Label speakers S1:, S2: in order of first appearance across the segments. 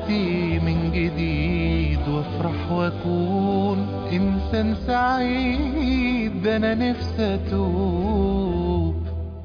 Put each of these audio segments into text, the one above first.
S1: نفسي من جديد وافرح واكون انسان سعيد ده انا نفسي اتوب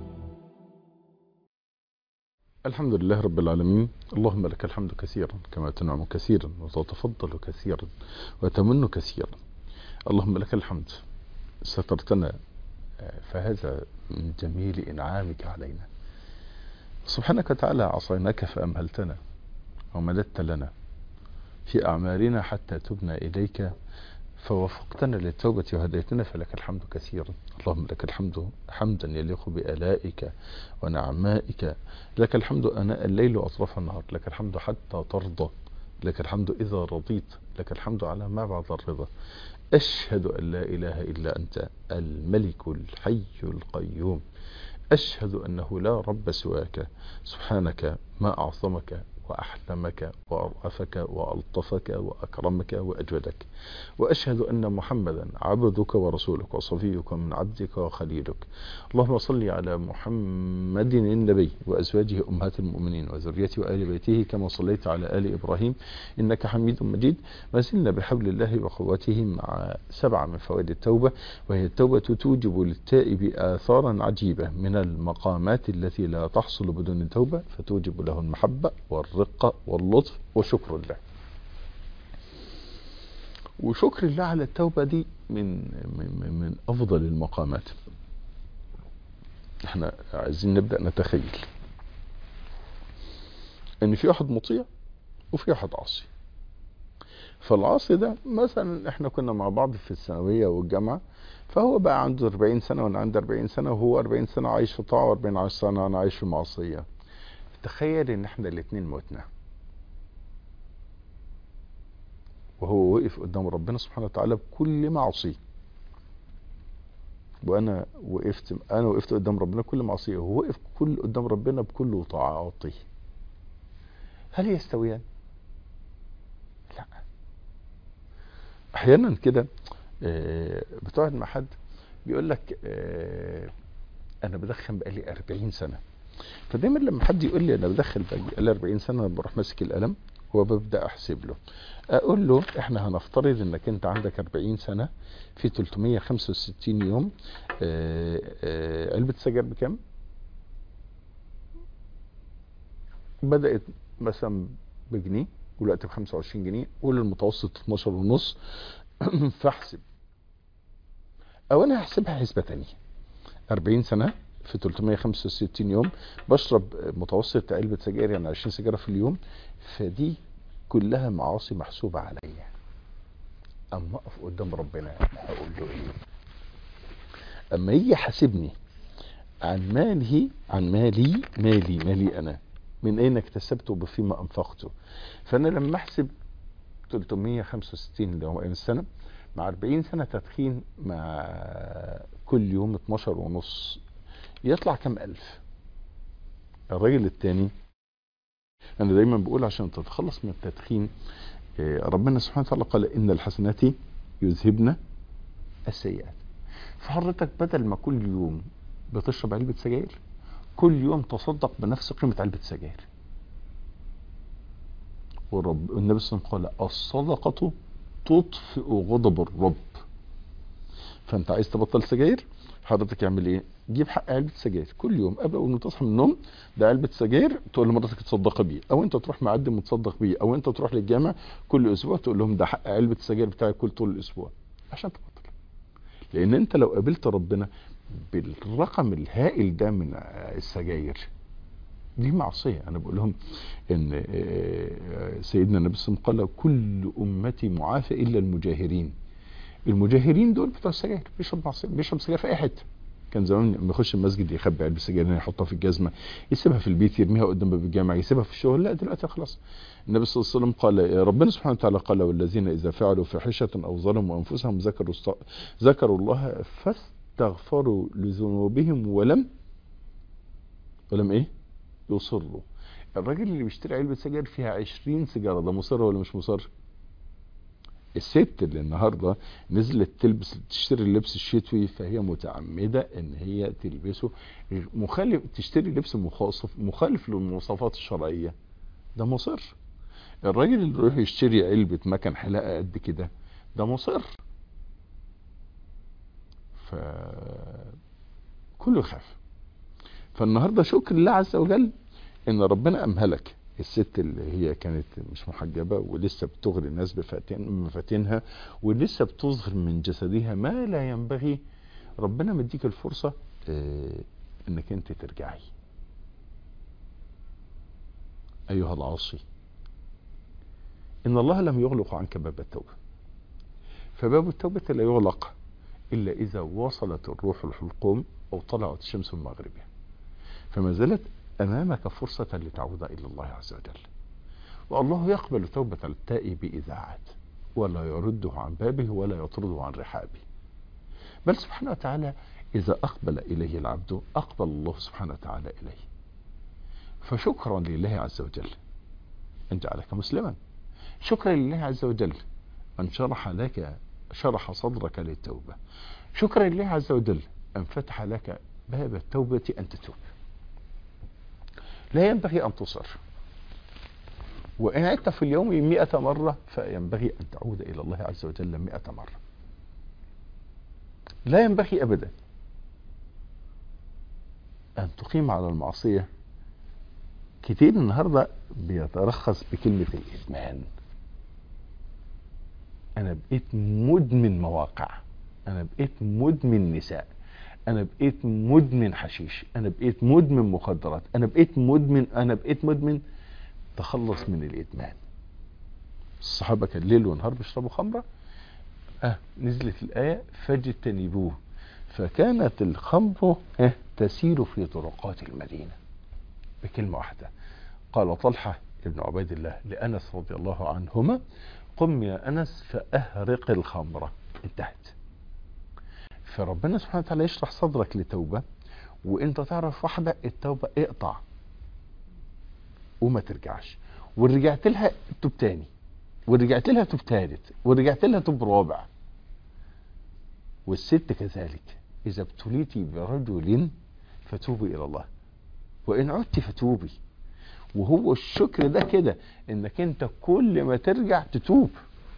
S2: الحمد لله رب العالمين اللهم لك الحمد كثيرا كما تنعم كثيرا وتتفضل كثيرا وتمن كثيرا اللهم لك الحمد سترتنا فهذا من جميل إنعامك علينا سبحانك وتعالى عصيناك فأمهلتنا ومددت لنا في أعمالنا حتى تبنا إليك فوفقتنا للتوبة وهديتنا فلك الحمد كثيرا اللهم لك الحمد حمدا يليق بآلائك ونعمائك لك الحمد أناء الليل وأطراف النهار لك الحمد حتى ترضى لك الحمد إذا رضيت لك الحمد على ما بعد الرضا أشهد أن لا إله إلا أنت الملك الحي القيوم أشهد أنه لا رب سواك سبحانك ما أعظمك وأحلمك وأرأفك وألطفك وأكرمك وأجودك وأشهد أن محمدا عبدك ورسولك وصفيك من عبدك وخليلك اللهم صل على محمد النبي وأزواجه أمهات المؤمنين وذريته وآل بيته كما صليت على آل إبراهيم إنك حميد مجيد ما زلنا بحبل الله وقوته مع سبعة من فوائد التوبة وهي التوبة توجب للتائب آثارا عجيبة من المقامات التي لا تحصل بدون التوبة فتوجب له المحبة والرقة واللطف وشكر الله وشكر الله على التوبة دي من, من, من أفضل المقامات احنا عايزين نبدأ نتخيل ان في واحد مطيع وفي واحد عاصي فالعاصي ده مثلا احنا كنا مع بعض في الثانوية والجامعة فهو بقى عنده 40 سنة وانا عندي 40 سنة وهو 40 سنة عايش في طاعة و40 سنة وانا عايش في معصية تخيل ان احنا الاتنين موتنا وهو وقف قدام ربنا سبحانه وتعالى بكل معصية وانا وقفت انا وقفت قدام ربنا بكل معصية وهو وقف كل قدام ربنا بكل طاعاته هل يستويان لا احيانا كده بتقعد مع حد بيقول لك انا بدخن بقالي 40 سنه فدايما لما حد يقول لي انا بدخل بقالي 40 سنه بروح ماسك القلم وببدا احسب له اقول له احنا هنفترض انك انت عندك 40 سنه في 365 يوم آآ آآ علبه سجاير بكام بدات مثلا بجنيه ودلوقتي ب 25 جنيه قول المتوسط 12 ونص فاحسب او انا هحسبها حسبه ثانيه 40 سنه في 365 يوم بشرب متوسط علبة سجاير يعني 20 سيجارة في اليوم فدي كلها معاصي محسوبة عليا اما اقف قدام ربنا هقول له ايه اما يجي يحاسبني عن ماله عن مالي مالي مالي انا من اين اكتسبته وفيما انفقته فانا لما احسب 365 اللي هو السنه مع 40 سنه تدخين مع كل يوم 12 ونص يطلع كم ألف الراجل التاني أنا دايما بقول عشان تتخلص من التدخين ربنا سبحانه وتعالى قال إن الحسنات يذهبن السيئات فحضرتك بدل ما كل يوم بتشرب علبة سجاير كل يوم تصدق بنفس قيمة علبة سجاير ورب النبي صلى الله عليه وسلم قال الصدقة تطفئ غضب الرب فانت عايز تبطل سجاير حضرتك اعمل ايه جيب حق علبه سجاير كل يوم قبل اول ما تصحى من النوم ده علبه سجاير تقول لمراتك تصدقي بيه او انت تروح معدم وتصدق بيه او انت تروح للجامع كل اسبوع تقول لهم ده حق علبه السجاير بتاعي كل طول الاسبوع عشان تبطل لان انت لو قابلت ربنا بالرقم الهائل ده من السجاير دي معصيه انا بقول لهم ان سيدنا النبي صلى الله عليه وسلم قال كل امتي معافى الا المجاهرين المجاهرين دول بتوع السجاير بيشرب معصيه بيشرب سجاير في اي حته كان زمان لما يخش المسجد يخبي علبه سجاير يحطها في الجزمه يسيبها في البيت يرميها قدام باب الجامع يسيبها في الشغل لا دلوقتي خلاص النبي صلى الله عليه وسلم قال ربنا سبحانه وتعالى قال والذين اذا فعلوا فاحشه او ظلموا انفسهم ذكروا ذكروا الله فاستغفروا لذنوبهم ولم ولم ايه يصروا الراجل اللي بيشتري علبه سجاير فيها 20 سيجاره ده مصر ولا مش مصر الست اللي النهارده نزلت تلبس تشتري اللبس الشتوي فهي متعمده ان هي تلبسه مخالف تشتري لبس مخالف مخالف للمواصفات الشرعيه ده مصر الراجل اللي يروح يشتري علبة مكن حلاقة قد كده ده مصر ف كله يخاف فالنهارده شكر الله عز وجل ان ربنا امهلك الست اللي هي كانت مش محجبة ولسه بتغري الناس بفاتن مفاتنها ولسه بتظهر من جسدها ما لا ينبغي ربنا مديك الفرصة اه انك انت ترجعي ايها العاصي ان الله لم يغلق عنك باب التوبة فباب التوبة لا يغلق الا اذا وصلت الروح الحلقوم او طلعت الشمس من مغربها فما زالت امامك فرصة لتعود الى الله عز وجل والله يقبل توبة التائب اذا عاد ولا يرده عن بابه ولا يطرده عن رحابه بل سبحانه وتعالى اذا اقبل اليه العبد اقبل الله سبحانه وتعالى اليه فشكرا لله عز وجل ان جعلك مسلما شكرا لله عز وجل ان شرح لك شرح صدرك للتوبة شكرا لله عز وجل ان فتح لك باب التوبة ان تتوب لا ينبغي ان تصر وان عدت في اليوم مئة مرة فينبغي ان تعود الى الله عز وجل مئة مرة لا ينبغي ابدا ان تقيم على المعصية كتير النهاردة بيترخص بكلمة الادمان انا بقيت مدمن مواقع انا بقيت مدمن نساء انا بقيت مدمن حشيش انا بقيت مدمن مخدرات انا بقيت مدمن انا بقيت مدمن تخلص من الادمان الصحابة كان ليل ونهار بيشربوا خمرة اه نزلت الآية فاجتنبوه فكانت الخمر اه تسير في طرقات المدينة بكلمة واحدة قال طلحة ابن عبيد الله لأنس رضي الله عنهما قم يا أنس فأهرق الخمرة انتهت فربنا سبحانه وتعالى يشرح صدرك لتوبة وانت تعرف واحدة التوبة اقطع وما ترجعش ورجعت لها تب تاني ورجعت لها تب تالت ورجعت لها تب رابع والست كذلك اذا ابتليتي برجل فتوبي الى الله وان عدت فتوبي وهو الشكر ده كده انك انت كل ما ترجع تتوب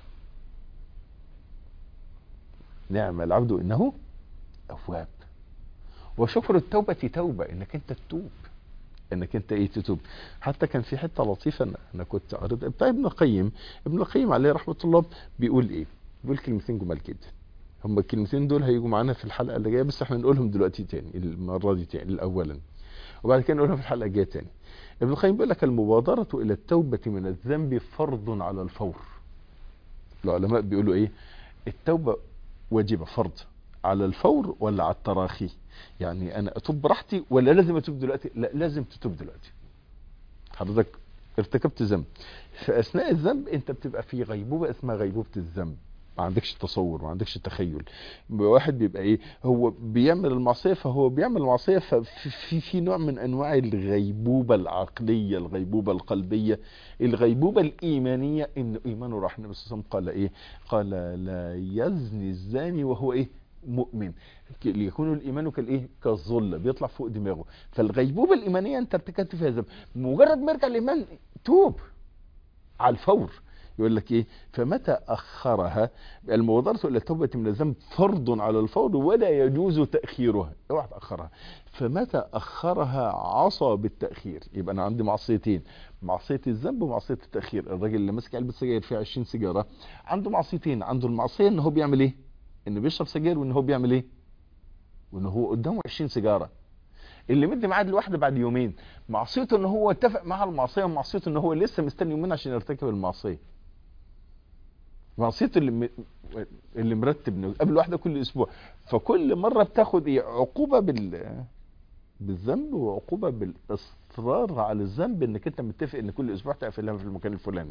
S2: نعم العبد انه اواب وشكر التوبة توبة انك انت تتوب انك انت ايه تتوب حتى كان في حته لطيفه انا كنت قريت بتاع ابن القيم ابن القيم عليه رحمه الله بيقول ايه بيقول كلمتين جمال جدا هم الكلمتين دول هيجوا معانا في الحلقه اللي جايه بس احنا نقولهم دلوقتي تاني المره دي تاني اولا وبعد كده نقولهم في الحلقه الجايه تاني ابن القيم بيقول لك المبادره الى التوبه من الذنب فرض على الفور العلماء بيقولوا ايه التوبه واجبه فرض على الفور ولا على التراخي يعني انا اتوب براحتي ولا لازم اتوب دلوقتي لا لازم تتوب دلوقتي حضرتك ارتكبت ذنب في اثناء الذنب انت بتبقى في غيبوبه اسمها غيبوبه الذنب ما عندكش تصور ما عندكش تخيل واحد بيبقى ايه هو بيعمل المعصيه فهو بيعمل المعصيه ففي في, في نوع من انواع الغيبوبه العقليه الغيبوبه القلبيه الغيبوبه الايمانيه ان ايمانه راح النبي صلى الله عليه وسلم قال ايه قال لا يزني الزاني وهو ايه مؤمن ليكون الايمان كالايه كالظل بيطلع فوق دماغه فالغيبوبه الايمانيه انت ارتكبت فيها ذنب مجرد ما يرجع الايمان توب على الفور يقول لك ايه فمتى اخرها المبادره الى التوبه من الذنب فرض على الفور ولا يجوز تاخيرها اوعى تاخرها فمتى اخرها عصى بالتاخير يبقى انا عندي معصيتين معصيه الذنب ومعصيه التاخير الراجل اللي ماسك علبه سجاير فيها 20 سيجاره عنده معصيتين عنده المعصيه ان هو بيعمل ايه انه بيشرب سجاير وان هو بيعمل ايه وان هو قدامه 20 سيجاره اللي مدي ميعاد الواحده بعد يومين معصيته ان هو اتفق مع المعصيه ومعصيته ان هو لسه مستني يومين عشان يرتكب المعصيه معصيه اللي م... اللي مرتب قبل واحده كل اسبوع فكل مره بتاخد ايه عقوبه بال بالذنب وعقوبه بالاصرار على الذنب انك انت متفق ان كل اسبوع تقفلها في المكان الفلاني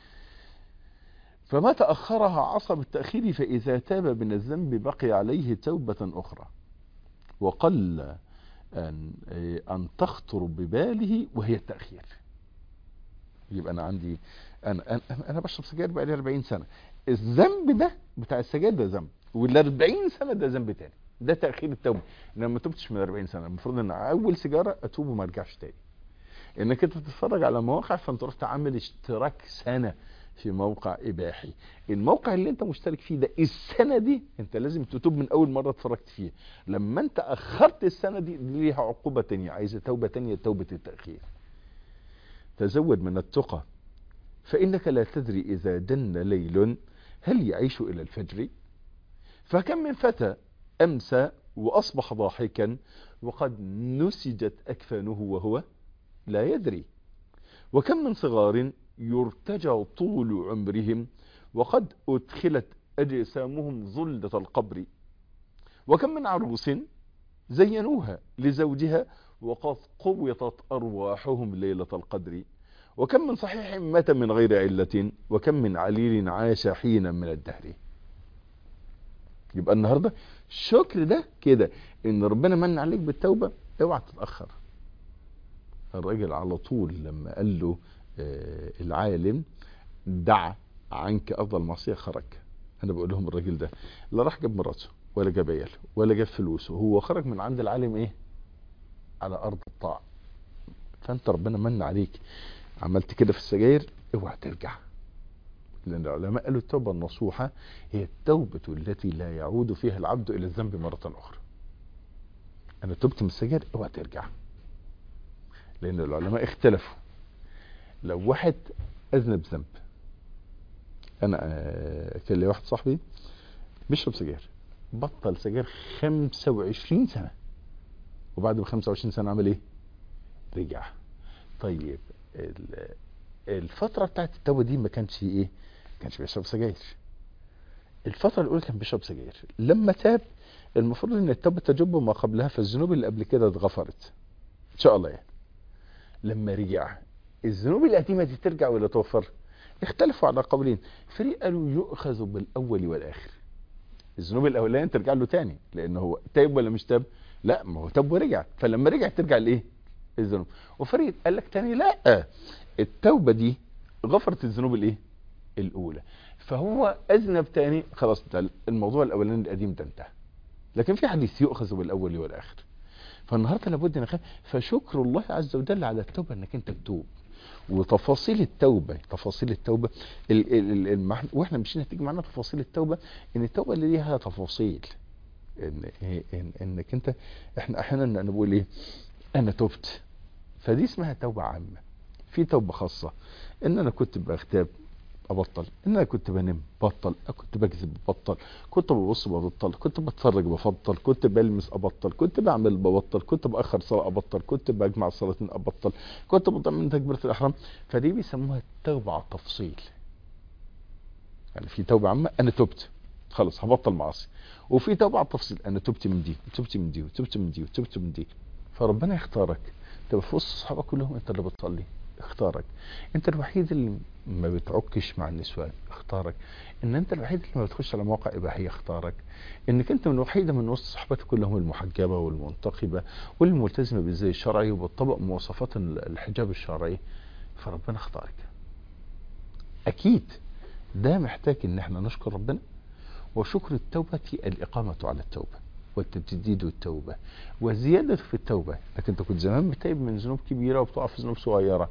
S2: فما تأخرها عصى بالتأخير فإذا تاب من الذنب بقي عليه توبة أخرى وقل أن, أن تخطر بباله وهي التأخير يبقى أنا عندي أنا, أنا, أنا بشرب سجاير بقى لي 40 سنة الذنب ده بتاع السجاير ده ذنب وال 40 سنة ده ذنب تاني ده تأخير التوبة أنا ما تبتش من 40 سنة المفروض أن أول سيجارة أتوب وما أرجعش تاني انك انت تتفرج على مواقع فانت رحت عامل اشتراك سنه في موقع اباحي الموقع اللي انت مشترك فيه ده السنه دي انت لازم تتوب من اول مره اتفرجت فيها لما انت اخرت السنه دي, دي ليها عقوبه تانية عايزه توبه تانية توبه التاخير تزود من التقى فانك لا تدري اذا جن ليل هل يعيش الى الفجر فكم من فتى امسى واصبح ضاحكا وقد نسجت اكفانه وهو لا يدري وكم من صغار يرتجى طول عمرهم وقد أدخلت أجسامهم ظلة القبر وكم من عروس زينوها لزوجها وقد قوطت أرواحهم ليلة القدر وكم من صحيح مات من غير علة وكم من عليل عاش حينا من الدهر يبقى النهاردة الشكر ده كده ان ربنا من عليك بالتوبة اوعى تتأخر الراجل على طول لما قال له آه العالم دع عنك افضل معصيه خرج انا بقول لهم الراجل ده لا راح جاب مراته ولا جاب عياله ولا جاب فلوسه هو خرج من عند العالم ايه على ارض الطاعه فانت ربنا من عليك عملت كده في السجاير اوعى ترجع لان العلماء قالوا التوبه النصوحه هي التوبه التي لا يعود فيها العبد الى الذنب مره اخرى انا تبت من السجاير اوعى ترجع لان العلماء اختلفوا لو واحد اذنب ذنب انا كان لي واحد صاحبي بيشرب سجاير بطل سجاير 25 سنه وبعد ال 25 سنه عمل ايه رجع طيب الفتره بتاعت التوبه دي ما كانش ايه ما كانش بيشرب سجاير الفتره الاولى كان بيشرب سجاير لما تاب المفروض ان التوبه تجب ما قبلها فالذنوب اللي قبل كده اتغفرت ان شاء الله يعني لما رجع الذنوب القديمه دي ترجع ولا توفر اختلفوا على قولين فريق قالوا يؤخذ بالاول والاخر الذنوب الاولانيه ترجع له تاني لان هو تاب ولا مش تاب لا ما هو تاب ورجع فلما رجع ترجع لايه الذنوب وفريق قال لك تاني لا التوبه دي غفرت الذنوب الايه الاولى فهو اذنب تاني خلاص ده الموضوع الاولاني القديم ده انتهى لكن في حديث يؤخذ بالاول والاخر فالنهارده لابد نخاف فشكر الله عز وجل على التوبه انك انت تتوب وتفاصيل التوبة تفاصيل التوبة ال ال ال واحنا مشينا هتيجي معانا تفاصيل التوبة ان التوبة اللي ليها تفاصيل إن إن انك انت احنا احيانا نقول ايه انا تبت فدي اسمها توبة عامة في توبة خاصة ان انا كنت بغتاب ابطل ان انا كنت بنام بطل كنت بكذب ببطل كنت ببص ببطل كنت بتفرج بفضل كنت بلمس ابطل كنت بعمل ببطل كنت باخر صلاه ابطل كنت بجمع الصلاتين ابطل كنت بضمن تكبيره الاحرام فدي بيسموها التوبه على التفصيل يعني في توبه عامه انا تبت خلاص هبطل معاصي وفي توبه على التفصيل انا تبت من دي وتبت من دي وتبت من دي وتبت من دي فربنا يختارك تبقى في وسط اصحابك كلهم انت اللي بتصلي اختارك انت الوحيد اللي ما بتعكش مع النسوان اختارك ان انت الوحيد اللي ما بتخش على مواقع اباحيه اختارك انك انت من الوحيده من وسط صحبتك كلهم المحجبه والمنتقبه والملتزمه بالزي الشرعي وبتطبق مواصفات الحجاب الشرعي فربنا اختارك اكيد ده محتاج ان احنا نشكر ربنا وشكر التوبه الاقامه على التوبه والتجديد والتوبة والزيادة في التوبة لكن انت كنت زمان بتايب من ذنوب كبيرة وبتقع في ذنوب صغيرة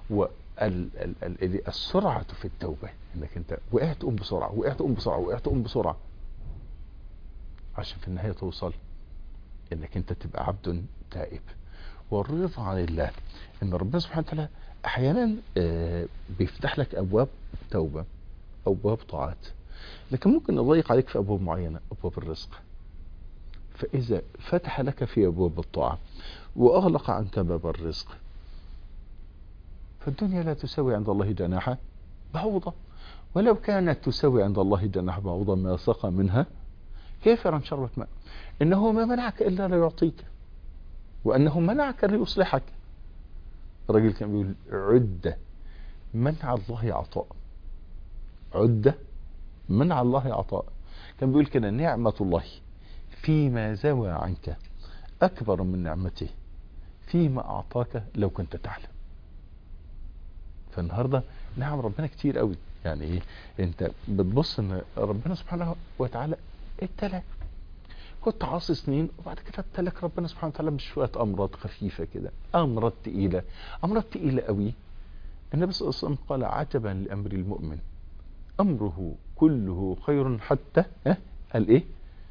S2: والسرعة في التوبة انك انت وقعت قوم بسرعة وقعت قوم بسرعة وقعت قوم بسرعة عشان في النهاية توصل انك انت تبقى عبد تائب والرضا عن الله ان ربنا سبحانه وتعالى احيانا بيفتح لك ابواب توبة او ابواب طاعات لكن ممكن يضيق عليك في ابواب معينة ابواب الرزق فإذا فتح لك في أبواب الطاعة وأغلق عنك باب الرزق فالدنيا لا تساوي عند الله جناح بعوضة ولو كانت تساوي عند الله جناح بعوضة ما سقى منها كافرا شربة ماء إنه ما منعك إلا ليعطيك وأنه منعك ليصلحك الرجل كان بيقول عدة منع الله عطاء عدة منع الله عطاء كان بيقول كده نعمة الله فيما زوى عنك أكبر من نعمته فيما أعطاك لو كنت تعلم فالنهاردة نعم ربنا كتير قوي يعني ايه انت بتبص ان ربنا سبحانه وتعالى ابتلى كنت عاصي سنين وبعد كده ابتلك ربنا سبحانه وتعالى بشويه امراض خفيفه كده امراض تقيله امراض تقيله قوي النبي صلى الله عليه وسلم قال عجبا لامر المؤمن امره كله خير حتى ها قال ايه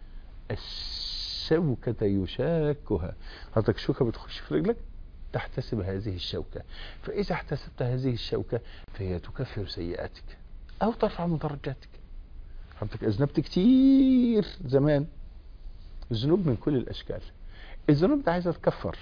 S2: الشوكة يشاكها حضرتك شوكة بتخش في رجلك تحتسب هذه الشوكة فإذا احتسبت هذه الشوكة فهي تكفر سيئاتك أو ترفع من درجاتك حضرتك أذنبت كتير زمان ذنوب من كل الأشكال الذنوب دي عايزة تكفر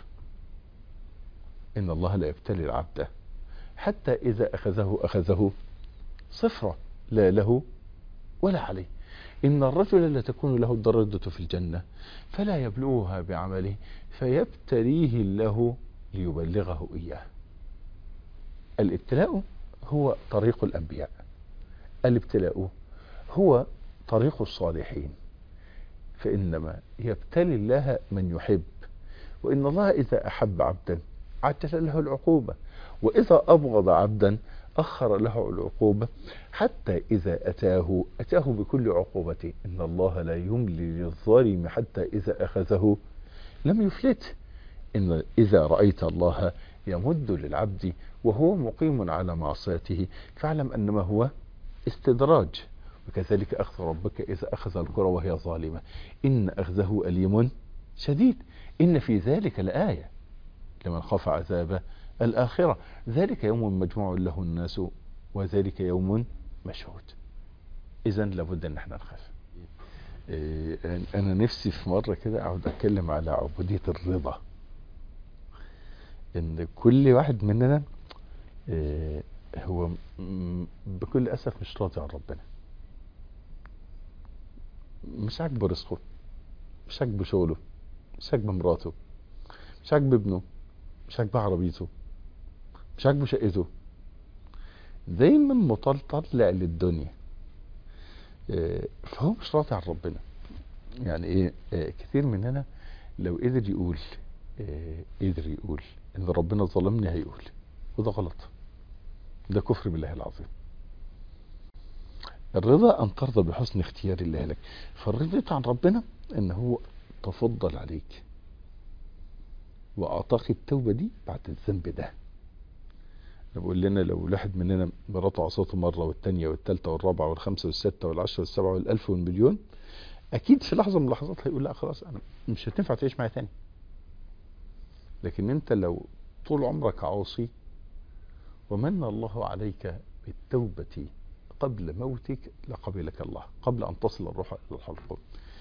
S2: إن الله لا يبتلي العبد حتى إذا أخذه أخذه صفرة لا له ولا عليه إن الرجل لا تكون له الدرجة في الجنة فلا يبلغها بعمله فيبتليه الله ليبلغه إياه الابتلاء هو طريق الأنبياء الابتلاء هو طريق الصالحين فإنما يبتلي الله من يحب وإن الله إذا أحب عبدا عجل له العقوبة وإذا أبغض عبدا أخر له العقوبة حتى إذا أتاه أتاه بكل عقوبة إن الله لا يملي للظالم حتى إذا أخذه لم يفلته إن إذا رأيت الله يمد للعبد وهو مقيم على معصيته فاعلم أنما هو استدراج وكذلك أخذ ربك إذا أخذ القرى وهي ظالمة إن أخذه أليم شديد إن في ذلك لآية لمن خاف عذاب الآخرة ذلك يوم مجموع له الناس وذلك يوم مشهود إذا لابد أن احنا نخاف إيه، أنا نفسي في مرة كده أقعد أتكلم على عبودية الرضا إن كل واحد مننا إيه، هو م- بكل أسف مش راضي عن ربنا مش عاجبه رزقه مش عاجبه شغله مش عاجبه مراته مش عاجبه ابنه مش عاجبه عربيته مش عاجبه شقته دايما مطلطلع للدنيا آه، فهو مش راضي عن ربنا يعني ايه آه، كتير مننا لو قدر يقول آه، قدر يقول ان ربنا ظلمني هيقول وده غلط ده كفر بالله العظيم الرضا ان ترضى بحسن اختيار الله لك فالرضا عن ربنا ان هو تفضل عليك واعطاك التوبه دي بعد الذنب ده بقول لنا لو الواحد مننا مراته عصاته مرة والتانية والتالتة والرابعة والخمسة والستة والعشرة والسبعة والألف والمليون أكيد في لحظة من اللحظات هيقول لا خلاص أنا مش هتنفع تعيش معايا تاني لكن أنت لو طول عمرك عاصي ومن الله عليك بالتوبة قبل موتك لقبلك الله قبل أن تصل الروح إلى الحلقوم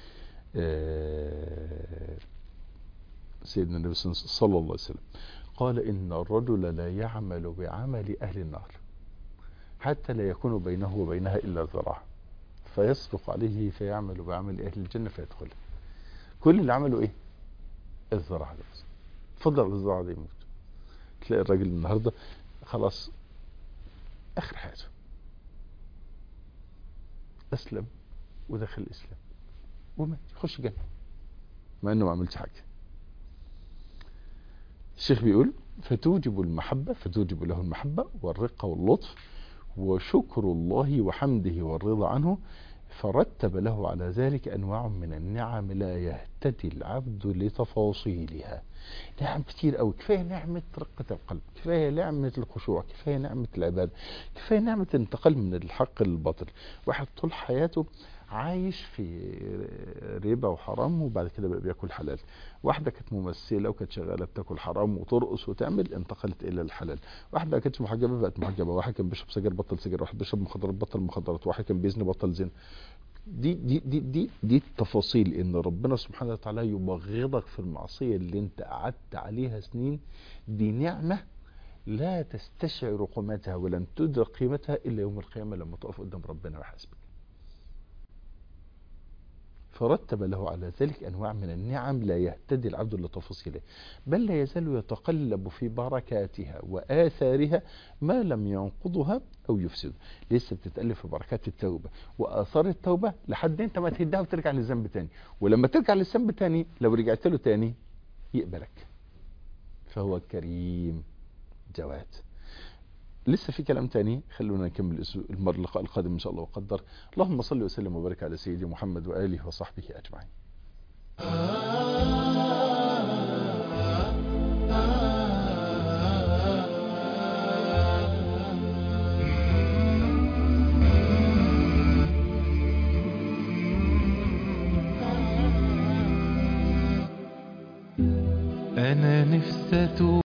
S2: آه، سيدنا النبي صلى الله عليه وسلم قال إن الرجل لا يعمل بعمل أهل النار حتى لا يكون بينه وبينها إلا ذراع فيسبق عليه فيعمل بعمل أهل الجنة فيدخل كل اللي عمله إيه الذراع ده بس فضل على الذراع ده يموت تلاقي الراجل النهاردة خلاص آخر حياته أسلم ودخل الإسلام ومات يخش جنة مع إنه ما عملش حاجة الشيخ بيقول فتوجب المحبة فتوجب له المحبة والرقة واللطف وشكر الله وحمده والرضا عنه فرتب له على ذلك أنواع من النعم لا يهتدي العبد لتفاصيلها نعم كتير أوي كفاية نعمة رقة القلب كفاية نعمة الخشوع كفاية نعمة العبادة كفاية نعمة الانتقال من الحق للباطل واحد طول حياته عايش في ربا وحرام وبعد كده بقى بياكل حلال واحده كانت ممثله وكانت شغاله بتاكل حرام وترقص وتعمل انتقلت الى الحلال واحده كانت محجبه بقت محجبه واحد كان بيشرب سجاير بطل سجاير واحد بيشرب مخدرات بطل مخدرات واحد كان بيزني بطل زنا دي دي دي دي دي التفاصيل ان ربنا سبحانه وتعالى يبغضك في المعصيه اللي انت قعدت عليها سنين دي نعمه لا تستشعر قيمتها ولن تدرك قيمتها الا يوم القيامه لما تقف قدام ربنا ويحاسبك فرتب له على ذلك أنواع من النعم لا يهتدي العبد لتفاصيله بل لا يزال يتقلب في بركاتها وآثارها ما لم ينقضها أو يفسد لسه بتتألف في بركات التوبة وآثار التوبة لحد أنت ما تهدها وترجع للذنب تاني ولما ترجع للذنب تاني لو رجعت له تاني يقبلك فهو كريم جواد لسه في كلام تاني خلونا نكمل المرة اللقاء القادم إن شاء الله وقدر اللهم صل وسلم وبارك على سيدي محمد وآله وصحبه أجمعين
S1: أنا نفسي أتوب